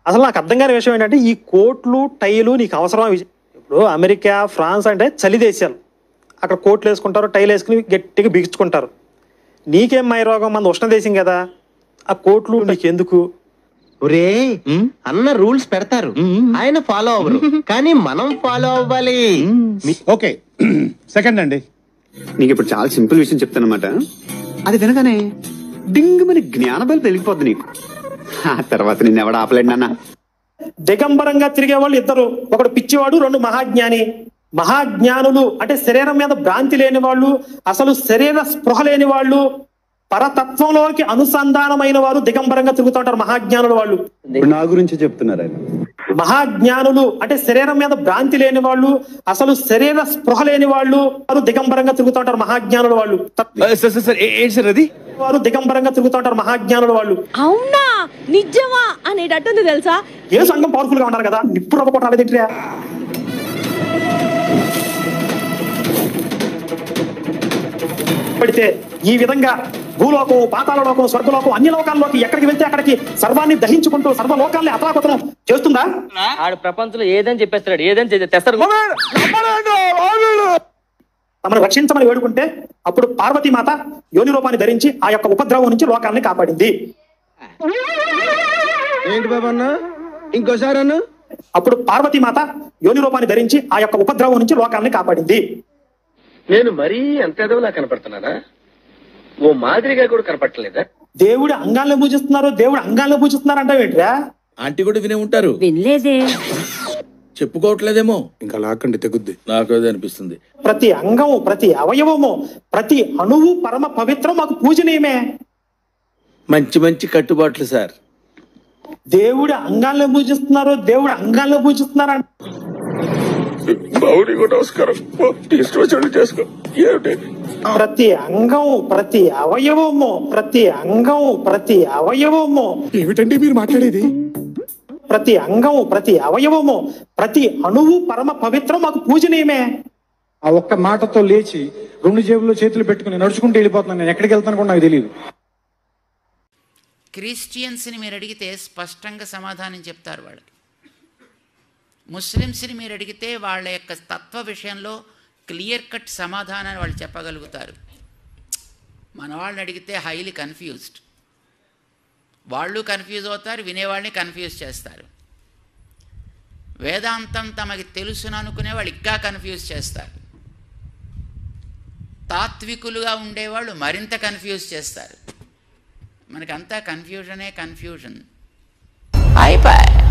అసలు నాకు అర్థం కాని విషయం ఏంటంటే ఈ కోట్లు టైలు నీకు అవసరమా విషయం ఇప్పుడు అమెరికా ఫ్రాన్స్ అంటే చలి దేశాలు అక్కడ కోట్లు వేసుకుంటారు టైలు వేసుకుని గట్టిగా బిగించుకుంటారు నీకేం మై రోగం మన ఉష్ణ దేశం కదా ఆ కోట్లు నీకెందుకు ఒరే అన్న రూల్స్ పెడతారు ఆయన ఫాలో అవ్వరు కానీ మనం ఫాలో అవ్వాలి ఓకే సెకండ్ అండి నీకు ఇప్పుడు చాలా సింపుల్ విషయం చెప్తానమాట అది వినగానే డింగ్ మరి జ్ఞానబలి పెరిగిపోద్ది నీకు ఆ తర్వాత నిన్ను ఎవడ ఆపలేడు నాన్న దిగంబరంగా తిరిగే వాళ్ళు ఇద్దరు ఒకడు పిచ్చివాడు రెండు మహాజ్ఞాని మహాజ్ఞానులు అంటే శరీరం మీద భ్రాంతి లేని వాళ్ళు అసలు శరీర స్పృహ లేని వాళ్ళు పరతత్వంలోకి అనుసంధానమైన వారు దిగంబరంగా తిరుగుతూ ఉంటారు మహాజ్ఞానులు వాళ్ళు ఇప్పుడు నా గురించి చెప్తున్నారు ఆయన మహాజ్ఞానులు అంటే శరీరం మీద భ్రాంతి లేని వాళ్ళు అసలు శరీర స్పృహ లేని వాళ్ళు వారు దిగంబరంగా తిరుగుతూ ఉంటారు మహాజ్ఞానులు వాళ్ళు సార్ సార్ సార్ ఏంటి సార్ అది వారు దిగంబరంగా తిరుగుతూ ఉంటారు మహాజ్ఞానులు వాళ్ళు అవునా నిజమా అనేటట్టుంది తెలుసా ఏ సంఘం పవర్ఫుల్ గా ఉన్నారు కదా నిప్పు రవ్వ కొట్టాలి పడితే ఈ విధంగా భూలోకం పాతాళలోకం స్వర్గలోకం అన్ని లోకాల్లోకి ఎక్కడికి వెళ్తే అక్కడికి సర్వాన్ని దహించుకుంటూ సర్వ లోకాల్ని అతలాపతనం చేస్తుందా ఆడు ప్రపంచంలో ఏదని చెప్పేస్తాడు ఏదని చె- తెస్తారు తమను రక్షించమని వేడుకుంటే అప్పుడు పార్వతీమాత యోని రూపాన్ని ధరించి ఆ యొక్క ఉపద్రవం నుంచి లోకాల్ని కాపాడింది ఏంటి బాబా అన్న ఇంకోసారి అన్న అప్పుడు పార్వతీమాత యోని రూపాన్ని ధరించి ఆ యొక్క ఉపద్రవం నుంచి లోకాల్ని కాపాడింది నేను మరీ అంత ఎదవలా కనపడుతున్నానా ఓ మాదిరిగా కూడా కనపడలేదా దేవుడి అంగాలను పూజిస్తున్నారు దేవుడి అంగాలను పూజిస్తున్నారు అంటే ఏంట్రా ఆంటీ కూడా వినే ఉంటారు వినలేదే చెప్పుకోవట్లేదేమో ఇంకా లాక్కండి తెగుద్ది నాకు అదే అనిపిస్తుంది ప్రతి అంగము ప్రతి అవయవము ప్రతి అణువు పరమ పవిత్రం మాకు పూజనీయమే మంచి మంచి కట్టుబాట్లు సార్ దేవుడి అంగాలను పూజిస్తున్నారు దేవుడి అంగాలను పూజిస్తున్నారు అంటే ప్రతి అంగం ప్రతి అవయవము ప్రతి అంగం ప్రతి అవయవము ఏమిటండి మీరు మాట్లాడేది ప్రతి అంగం ప్రతి అవయవము ప్రతి అణువు పరమ పవిత్రం మాకు పూజనీయమే ఆ ఒక్క మాటతో లేచి రెండు జేబుల్లో చేతులు పెట్టుకుని నడుచుకుంటూ వెళ్ళిపోతున్నాను నేను ఎక్కడికి వెళ్తాను కూడా నాకు తెలియదు క్రిస్టియన్స్ని మీరు అడిగితే స్పష్టంగా సమాధానం చెప్తారు వాళ్ళకి ముస్లిమ్స్ని మీరు అడిగితే వాళ్ళ యొక్క తత్వ విషయంలో క్లియర్ కట్ సమాధానాన్ని వాళ్ళు చెప్పగలుగుతారు మన వాళ్ళని అడిగితే హైలీ కన్ఫ్యూజ్డ్ వాళ్ళు కన్ఫ్యూజ్ అవుతారు వినేవాళ్ళని కన్ఫ్యూజ్ చేస్తారు వేదాంతం తమకి తెలుసును అనుకునే వాళ్ళు ఇంకా కన్ఫ్యూజ్ చేస్తారు తాత్వికులుగా ఉండేవాళ్ళు మరింత కన్ఫ్యూజ్ చేస్తారు మనకంతా కన్ఫ్యూజనే కన్ఫ్యూజన్ అయిపోయి